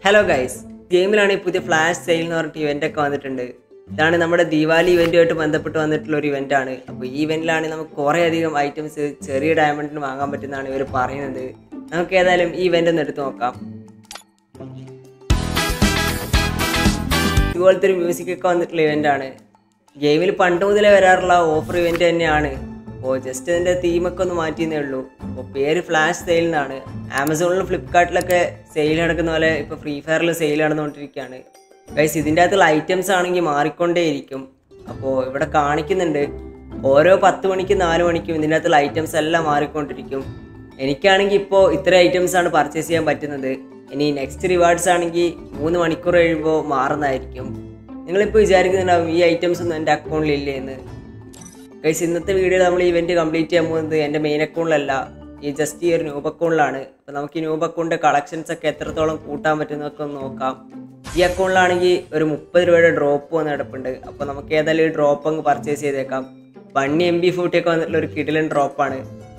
hello guys ഗെയിമിലാണ് ഈ പുതിയ flash sale എന്ന് പറഞ്ഞിട്ട് ഇവന്റ് ഒക്കെ വന്നിട്ടുണ്ട് ഇതാണ് നമ്മുടെ ദീപാവലി ഇവന്റുമായിട്ട് ബന്ധപ്പെട്ട് വന്നിട്ടുള്ള ഒരു ഇവന്റ് ആണ് അപ്പോൾ ഈ ഇവന്റിലാണ് നമുക്ക് കുറേ അധികം ഐറ്റംസ് ചെറിയ ഡയമണ്ടിന് വാങ്ങാൻ പറ്റുന്നതാണ് ഇവർ പറയുന്നത് നമുക്ക് ഏതായാലും ഈ ഇവന്റ് ഒന്ന് എടുത്ത് നോക്കാം ഇതുപോലത്തെ ഒരു മ്യൂസിക് ഒക്കെ വന്നിട്ടുള്ള ഇവന്റ് ആണ് ഗെയിമിൽ പണ്ട് മുതലേ വരാറുള്ള ഓഫർ ഇവന്റ് തന്നെയാണ് അപ്പോൾ ജസ്റ്റ് അതിൻ്റെ തീമൊക്കെ ഒന്ന് മാറ്റിയെന്നേ ഉള്ളൂ അപ്പോൾ പേര് ഫ്ലാഷ് സെയിൽ എന്നാണ് ആമസോണിലും ഫ്ലിപ്കാർട്ടിലൊക്കെ സെയിൽ നടക്കുന്ന പോലെ ഇപ്പോൾ ഫ്രീ ഫയറിൽ സെയിൽ നടന്നുകൊണ്ടിരിക്കുകയാണ് ഗൈസ് ഇതിൻ്റെ അകത്തുള്ള ഐറ്റംസ് ആണെങ്കിൽ മാറിക്കൊണ്ടേയിരിക്കും അപ്പോൾ ഇവിടെ കാണിക്കുന്നുണ്ട് ഓരോ പത്ത് മണിക്കും നാല് മണിക്കും ഇതിൻ്റെ അകത്തുള്ള ഐറ്റംസ് എല്ലാം മാറിക്കൊണ്ടിരിക്കും എനിക്കാണെങ്കിൽ ഇപ്പോൾ ഇത്ര ഐറ്റംസ് ആണ് പർച്ചേസ് ചെയ്യാൻ പറ്റുന്നത് ഇനി നെക്സ്റ്റ് റിവാർഡ്സ് ആണെങ്കിൽ മൂന്ന് മണിക്കൂർ കഴിയുമ്പോൾ മാറുന്നതായിരിക്കും നിങ്ങളിപ്പോൾ വിചാരിക്കുന്നുണ്ടാവും ഈ ഐറ്റംസ് ഒന്നും എൻ്റെ അക്കൗണ്ടിൽ ഇല്ലേ എന്ന് ഗൈസ് ഇന്നത്തെ വീഡിയോ നമ്മൾ ഇവന്റ് കംപ്ലീറ്റ് ചെയ്യാൻ പോകുന്നത് എൻ്റെ മെയിൻ അക്കൗണ്ടിലല്ല ഈ ജസ്റ്റ് ഈ ഒരു ന്യൂബ് അക്കൗണ്ടിലാണ് അപ്പോൾ നമുക്ക് ഈ ന്യൂബ് അക്കൗണ്ടിൻ്റെ കളക്ഷൻസ് ഒക്കെ എത്രത്തോളം കൂട്ടാൻ പറ്റുന്നതൊക്കെ ഒന്ന് നോക്കാം ഈ അക്കൗണ്ടിലാണെങ്കിൽ ഒരു മുപ്പത് രൂപയുടെ ഡ്രോപ്പ് വന്ന് കിടപ്പുണ്ട് അപ്പോൾ നമുക്ക് ഏതായാലും ഈ ഡ്രോപ്പ് അങ്ങ് പർച്ചേസ് ചെയ്തേക്കാം വണ്ണി എം ബി ഒക്കെ വന്നിട്ടുള്ള ഒരു കിടിലൻ ഡ്രോപ്പാണ്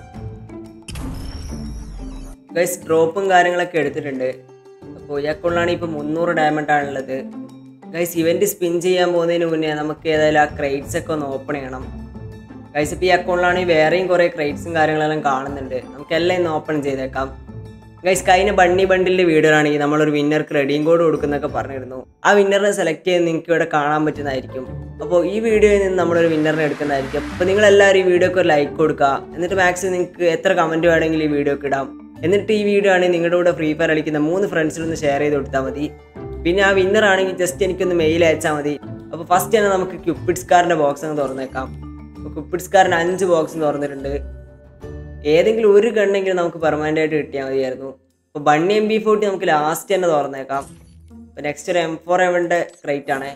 ഗൈസ് ഡ്രോപ്പും കാര്യങ്ങളൊക്കെ എടുത്തിട്ടുണ്ട് അപ്പോൾ ഈ അക്കൗണ്ടിലാണ് ഇപ്പോൾ മുന്നൂറ് ഡയമണ്ട് ആണുള്ളത് ഗൈസ് ഇവന്റ് സ്പിൻ ചെയ്യാൻ പോകുന്നതിന് മുന്നേ നമുക്ക് ഏതായാലും ആ ക്രൈറ്റ്സ് ഒക്കെ ഒന്ന് ഓപ്പൺ ചെയ്യണം ഗൈസ് ഇപ്പോൾ ഈ അക്കൗണ്ടിലാണെങ്കിൽ വേറെയും കുറേ ക്രൈറ്റ്സും കാര്യങ്ങളെല്ലാം കാണുന്നുണ്ട് നമുക്ക് എല്ലാം ഇന്ന് ഓപ്പൺ ചെയ്തേക്കാം ഗൈസ് കഴിഞ്ഞ ബണ്ണി ബണ്ടിലിൻ്റെ വീഡിയോയിലാണെങ്കിൽ നമ്മളൊരു വിന്നർക്ക് റെഡിയും കോഡ് കൊടുക്കുന്നൊക്കെ പറഞ്ഞിരുന്നു ആ വിന്നറിനെ സെലക്ട് ചെയ്ത് നിങ്ങൾക്ക് ഇവിടെ കാണാൻ പറ്റുന്നതായിരിക്കും അപ്പോൾ ഈ വീഡിയോയിൽ നിന്ന് നമ്മളൊരു വിന്നറിനെ എടുക്കുന്നതായിരിക്കും അപ്പോൾ നിങ്ങൾ എല്ലാവരും ഈ വീഡിയോക്ക് ഒരു ലൈക്ക് കൊടുക്കുക എന്നിട്ട് മാക്സിമം നിങ്ങൾക്ക് എത്ര കമൻറ്റ് വേണമെങ്കിലും ഈ വീഡിയോക്ക് ഇടാം എന്നിട്ട് ഈ വീഡിയോ ആണെങ്കിൽ നിങ്ങളുടെ കൂടെ ഫ്രീ ഫയർ കളിക്കുന്ന മൂന്ന് ഫ്രണ്ട്സിനൊന്ന് ഷെയർ ചെയ്ത് കൊടുത്താൽ മതി പിന്നെ ആ വിന്നർ ആണെങ്കിൽ ജസ്റ്റ് എനിക്കൊന്ന് മെയിൽ അയച്ചാൽ മതി അപ്പോൾ ഫസ്റ്റ് തന്നെ നമുക്ക് ക്യൂപ്പിഡ്സ് കാറിൻ്റെ ബോക്സ് അങ്ങ് തുറന്നേക്കാം അപ്പോൾ ക്യൂപ്പിഡ്സ് കാറിന് അഞ്ച് ബോക്സ് തുറന്നിട്ടുണ്ട് ഏതെങ്കിലും ഒരു ഗണ്ണെങ്കിലും നമുക്ക് പെർമനൻ്റ് ആയിട്ട് കിട്ടിയാൽ മതിയായിരുന്നു അപ്പോൾ ബണ്ണി എം ബി ഫോർട്ടി നമുക്ക് ലാസ്റ്റ് തന്നെ തുറന്നേക്കാം അപ്പോൾ നെക്സ്റ്റ് ഒരു എം ഫോർ എവൻ്റെ ക്രൈറ്റ് ആണ്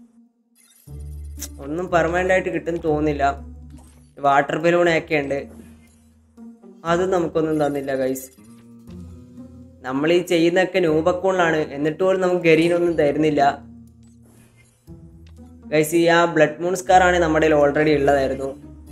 ഒന്നും പെർമനൻ്റ് ആയിട്ട് കിട്ടും തോന്നുന്നില്ല വാട്ടർ ബലൂണൊക്കെ ഉണ്ട് അതും നമുക്കൊന്നും തന്നില്ല ഗൈസ് നമ്മൾ ഈ ചെയ്യുന്നതൊക്കെ ന്യൂബ് അക്കൗണ്ടിലാണ് എന്നിട്ട് പോലും നമുക്ക് ഗരീനൊന്നും തരുന്നില്ല ഗൈസ് ഈ ആ ബ്ലഡ് മൂൺ സ്കാർ ആണ് നമ്മുടെ ഓൾറെഡി ഉള്ളതായിരുന്നു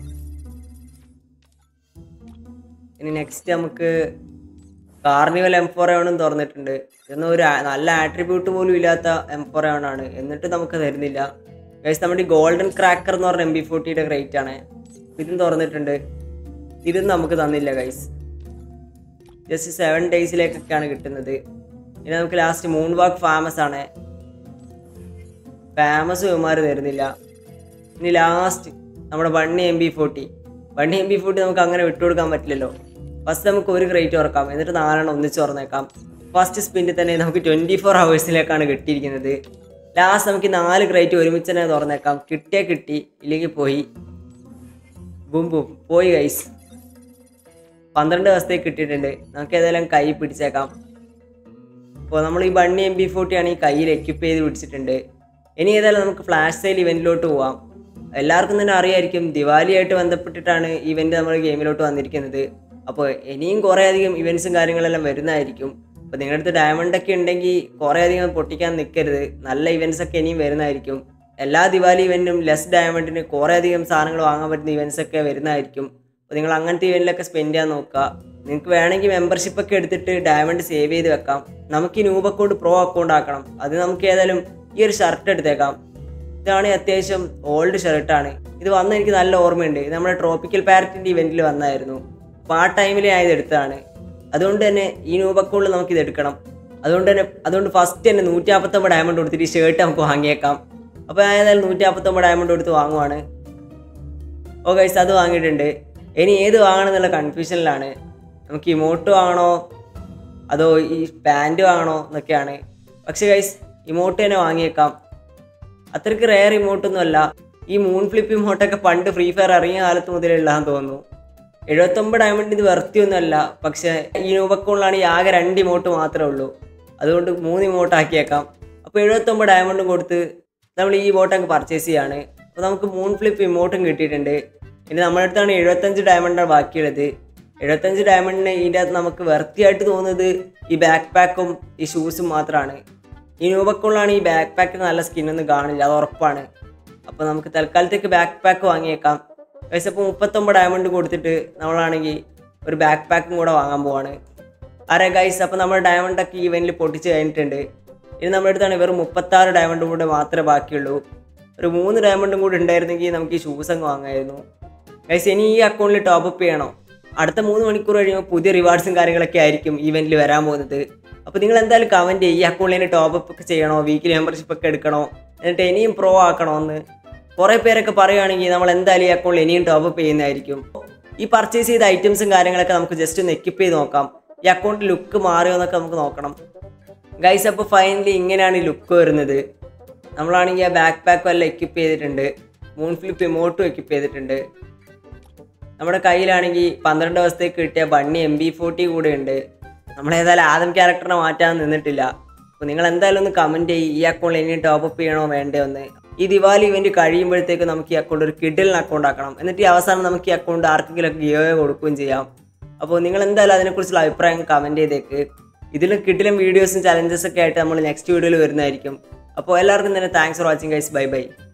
ഇനി നെക്സ്റ്റ് നമുക്ക് കാർണിവൽ എം ഫോർ എവണും തുറന്നിട്ടുണ്ട് ഇതൊന്നും ഒരു ആ- നല്ല ആട്രിബ്യൂട്ട് പോലും ഇല്ലാത്ത എം ഫോർ എവൺ ആണ് എന്നിട്ട് നമുക്ക് തരുന്നില്ല ഗൈസ് നമ്മുടെ ഈ ഗോൾഡൻ ക്രാക്കർ എന്ന് പറഞ്ഞ എം ബി ഫോർട്ടിയുടെ റേറ്റ് ആണ് ഇതും തുറന്നിട്ടുണ്ട് ഇതും നമുക്ക് തന്നില്ല ഗൈസ് ജസ്റ്റ് സെവൻ ഡേയ്സിലേക്കൊക്കെയാണ് കിട്ടുന്നത് ഇനി നമുക്ക് ലാസ്റ്റ് മൂൺ വാക്ക് ഫാമസ് ആണ് ഫേമസ് ഇവന്മാർ തരുന്നില്ല ഇനി ലാസ്റ്റ് നമ്മുടെ bunny M B forty bunny M B forty നമുക്ക് അങ്ങനെ വിട്ടുകൊടുക്കാൻ പറ്റില്ലല്ലോ ഫസ്റ്റ് നമുക്ക് ഒരു ക്രേറ്റ് തുറക്കാം എന്നിട്ട് നാലെണ്ണം ഒന്നിച്ച് തുറന്നേക്കാം ഫസ്റ്റ് സ്പിന്നിൽ തന്നെ നമുക്ക് ട്വൻറ്റി ഫോർ ഹവേഴ്സിലേക്കാണ് കിട്ടിയിരിക്കുന്നത് ലാസ്റ്റ് നമുക്ക് ഈ നാല് ക്രേറ്റ് ഒരുമിച്ച് തന്നെ തുറന്നേക്കാം കിട്ടിയാൽ കിട്ടി ഇല്ലെങ്കിൽ പോയി ബും ബും പോയി ഗൈസ് പന്ത്രണ്ട് ദിവസത്തേക്ക് കിട്ടിയിട്ടുണ്ട് നമുക്ക് ഏതായാലും കൈ പിടിച്ചേക്കാം അപ്പോൾ നമ്മൾ ഈ ബണ്ണി എം ബി ഫോർട്ടി ആണ് ഈ കയ്യിൽ എക്യുപ്പ് ചെയ്ത് പിടിച്ചിട്ടുണ്ട് ഇനി ഏതായാലും നമുക്ക് ഫ്ലാഷ് സെയിൽ ഇവൻറ്റിലോട്ട് പോവാം എല്ലാവർക്കും തന്നെ അറിയായിരിക്കും ദിവാലിയായിട്ട് ബന്ധപ്പെട്ടിട്ടാണ് ഇവൻറ്റ് നമ്മൾ ഗെയിമിലോട്ട് വന്നിരിക്കുന്നത് അപ്പോൾ ഇനിയും കുറേ അധികം ഇവൻറ്റ്സും കാര്യങ്ങളെല്ലാം വരുന്നതായിരിക്കും അപ്പോൾ നിങ്ങളുടെ അടുത്ത് ഡയമണ്ട് ഒക്കെ ഉണ്ടെങ്കിൽ കുറേ അധികം പൊട്ടിക്കാൻ നിൽക്കരുത് നല്ല ഇവൻറ്റ്സ് ഒക്കെ ഇനിയും വരുന്നതായിരിക്കും എല്ലാ ദിവാലി ഇവൻറ്റും ലെസ് ഡയമണ്ടിന് കുറേ അധികം സാധനങ്ങൾ വാങ്ങാൻ പറ്റുന്ന ഇവൻറ്റ്സ് ഒക്കെ വരുന്നതായിരിക്കും അപ്പോൾ നിങ്ങൾ അങ്ങനത്തെ ഇവൻറ്റിലൊക്കെ സ്പെൻഡ് ചെയ്യാൻ നോക്കുക നിങ്ങൾക്ക് വേണമെങ്കിൽ മെമ്പർഷിപ്പ് ഒക്കെ എടുത്തിട്ട് ഡയമണ്ട് സേവ് ചെയ്ത് വെക്കാം നമുക്ക് ഈ ന്യൂബ് അക്കൗണ്ട് പ്രോ അക്കൗണ്ട് ആക്കണം അത് നമുക്ക് ഏതായാലും ഈ ഒരു ഷർട്ട് എടുത്തേക്കാം ഇതാണ് അത്യാവശ്യം ഓൾഡ് ഷർട്ടാണ് ഇത് വന്ന എനിക്ക് നല്ല ഓർമ്മയുണ്ട് ഇത് നമ്മുടെ ട്രോപ്പിക്കൽ പാരറ്റിൻ്റെ ഇവൻറ്റിൽ വന്നായിരുന്നു അപ്പോൾ ആ ടൈമിൽ ഞാൻ ഇത് എടുത്തതാണ് അതുകൊണ്ട് തന്നെ ഈ ന്യൂബ് അക്കൗണ്ടിൽ നമുക്ക് ഇത് എടുക്കണം അതുകൊണ്ട് തന്നെ അതുകൊണ്ട് ഫസ്റ്റ് തന്നെ നൂറ്റി നാൽപ്പത്തൊമ്പത് ഡയമണ്ട് കൊടുത്തിട്ട് ഈ ഷർട്ട് നമുക്ക് വാങ്ങിയേക്കാം അപ്പോൾ ഞാൻ ഏതായാലും നൂറ്റി നാൽപ്പത്തൊമ്പത് ഡയമണ്ട് കൊടുത്ത് വാങ്ങുവാണ് ഓ ഗൈസ് അത് വാങ്ങിയിട്ടുണ്ട് ഇനി ഏത് വാങ്ങണം എന്നുള്ള കൺഫ്യൂഷനിലാണ് നമുക്ക് ഇമോട്ട് വാങ്ങണോ അതോ ഈ പാൻറ് വാങ്ങണോ എന്നൊക്കെയാണ് പക്ഷേ ഗൈസ് ഇമോട്ട് തന്നെ വാങ്ങിയേക്കാം അത്രയ്ക്ക് റെയർ ഇമോട്ടൊന്നും അല്ല ഈ മൂൺ ഫ്ലിപ്പ് ഇമോട്ടൊക്കെ പണ്ട് ഫ്രീ ഫയർ ഇറങ്ങിയ കാലത്ത് മുതലേ ഉള്ളതാന്ന് തോന്നുന്നു എഴുപത്തൊമ്പത് ഡയമണ്ട് ഇത് വെറുത്തിയൊന്നുമല്ല പക്ഷേ ഈ രൂപക്കോണിലാണ് ഈ ആകെ രണ്ട് ഇമോട്ട് മാത്രമേ ഉള്ളൂ അതുകൊണ്ട് മൂന്ന് ഇമോട്ട് ആക്കിയേക്കാം അപ്പോൾ എഴുപത്തൊമ്പത് ഡയമണ്ടും കൊടുത്ത് നമ്മൾ ഈ ഇമോട്ട് അങ്ങ് പർച്ചേസ് ചെയ്യാണ് അപ്പോൾ നമുക്ക് മൂൺ ഫ്ലിപ്പ് ഇമോട്ടും കിട്ടിയിട്ടുണ്ട് ഇനി നമ്മുടെ അടുത്താണ് എഴുപത്തഞ്ച് ഡയമണ്ടാണ് ബാക്കിയുള്ളത് എഴുപത്തഞ്ച് ഡയമണ്ടിന് ഇതിൻ്റെ അകത്ത് നമുക്ക് വെർത്തിയായിട്ട് തോന്നുന്നത് ഈ ബാക്ക് പാക്കും ഈ ഷൂസും മാത്രമാണ് ഈ ന്യൂബക്കുള്ളാണ് ഈ ബാക്ക് പാക്ക് നല്ല സ്കിന്നൊന്നും കാണില്ല അത് ഉറപ്പാണ് അപ്പോൾ നമുക്ക് തൽക്കാലത്തേക്ക് ബാക്ക് പാക്ക് വാങ്ങിയേക്കാം പൈസ ഇപ്പോൾ മുപ്പത്തൊമ്പത് ഡയമണ്ട് കൊടുത്തിട്ട് നമ്മളാണെങ്കിൽ ഒരു ബാക്ക് പാക്കും കൂടെ വാങ്ങാൻ പോവാണ് അരെ ഗൈസ് അപ്പോൾ നമ്മൾ ഡയമണ്ടൊക്കെ ഈവനിൽ പൊട്ടിച്ച് കഴിഞ്ഞിട്ടുണ്ട് ഇനി നമ്മുടെ അടുത്താണ് വെറും മുപ്പത്താറ് ഡയമണ്ടും കൂടെ മാത്രമേ ബാക്കിയുള്ളൂ ഒരു മൂന്ന് ഡയമണ്ടും കൂടി ഉണ്ടായിരുന്നെങ്കിൽ നമുക്ക് ഈ ഷൂസ് അങ്ങ് വാങ്ങായിരുന്നു ഗൈസ് ഇനി ഈ അക്കൗണ്ടിൽ ടോപ്പ് അപ്പ് ചെയ്യണോ അടുത്ത മൂന്ന് മണിക്കൂർ കഴിയുമ്പോൾ പുതിയ റിവാർഡ്സും കാര്യങ്ങളൊക്കെ ആയിരിക്കും ഈവെന്റിൽ വരാൻ പോകുന്നത് അപ്പോൾ നിങ്ങൾ എന്തായാലും കമൻറ്റ് ചെയ്യുക ഈ അക്കൗണ്ടിൽ ടോപ്പ് അപ്പ് ഒക്കെ ചെയ്യണോ വീക്കിലി മെമ്പർഷിപ്പ് ഒക്കെ എടുക്കണോ എന്നിട്ട് ഇനിയും പ്രോ ആക്കണോ എന്ന് കുറേ പേരൊക്കെ പറയുകയാണെങ്കിൽ നമ്മൾ എന്തായാലും ഈ അക്കൗണ്ടിൽ ഇനിയും ടോപ്പ് അപ്പ് ചെയ്യുന്നതായിരിക്കും ഈ പർച്ചേസ് ചെയ്ത ഐറ്റംസും കാര്യങ്ങളൊക്കെ നമുക്ക് ജസ്റ്റ് ഒന്ന് എക്യുപ്പ് ചെയ്ത് നോക്കാം ഈ അക്കൗണ്ട് ലുക്ക് മാറിയോ എന്നൊക്കെ നമുക്ക് നോക്കണം ഗൈസ് അപ്പോൾ ഫൈനലി ഇങ്ങനെയാണ് ഈ ലുക്ക് വരുന്നത് നമ്മളാണെങ്കിൽ ആ ബാക്ക് പാക്ക് വല്ല എക്യുപ്പ് ചെയ്തിട്ടുണ്ട് മൂൺ ഫ്ലിപ്പ് ഇമോട്ടും എക്യുപ്പ് ചെയ്തിട്ടുണ്ട് നമ്മുടെ കയ്യിലാണെങ്കിൽ പന്ത്രണ്ട് ദിവസത്തേക്ക് കിട്ടിയ ബണ്ണി എം ബി ഫോർട്ടി കൂടെ ഉണ്ട് നമ്മളേതായാലും ആദം ക്യാരക്ടറിനെ മാറ്റാൻ നിന്നിട്ടില്ല അപ്പോൾ നിങ്ങൾ എന്തായാലും ഒന്ന് കമൻറ്റ് ചെയ്യും ഈ അക്കൗണ്ടിൽ ഇനി ടോപ്പ് അപ്പ് ചെയ്യണോ വേണ്ടേ എന്ന് ഈ ദിവാലി ഇവന്റ് കഴിയുമ്പോഴത്തേക്ക് നമുക്ക് ഈ അക്കൗണ്ട് ഒരു കിഡിലിന് അക്കൗണ്ട് ആക്കണം എന്നിട്ട് ഈ അവസാനം നമുക്ക് ഈ അക്കൗണ്ട് ആർക്കെങ്കിലും ഗിയോ കൊടുക്കുകയും ചെയ്യാം അപ്പോൾ നിങ്ങൾ എന്തായാലും അതിനെക്കുറിച്ചുള്ള അഭിപ്രായം കമൻറ്റ് ചെയ്തേക്ക് ഇതിലും കിഡിലും വീഡിയോസും ചലഞ്ചസ് ഒക്കെ ആയിട്ട് നമ്മൾ നെക്സ്റ്റ് വീഡിയോയിൽ വരുന്നതായിരിക്കും അപ്പോൾ എല്ലാവർക്കും തന്നെ thanks for watching guys bye by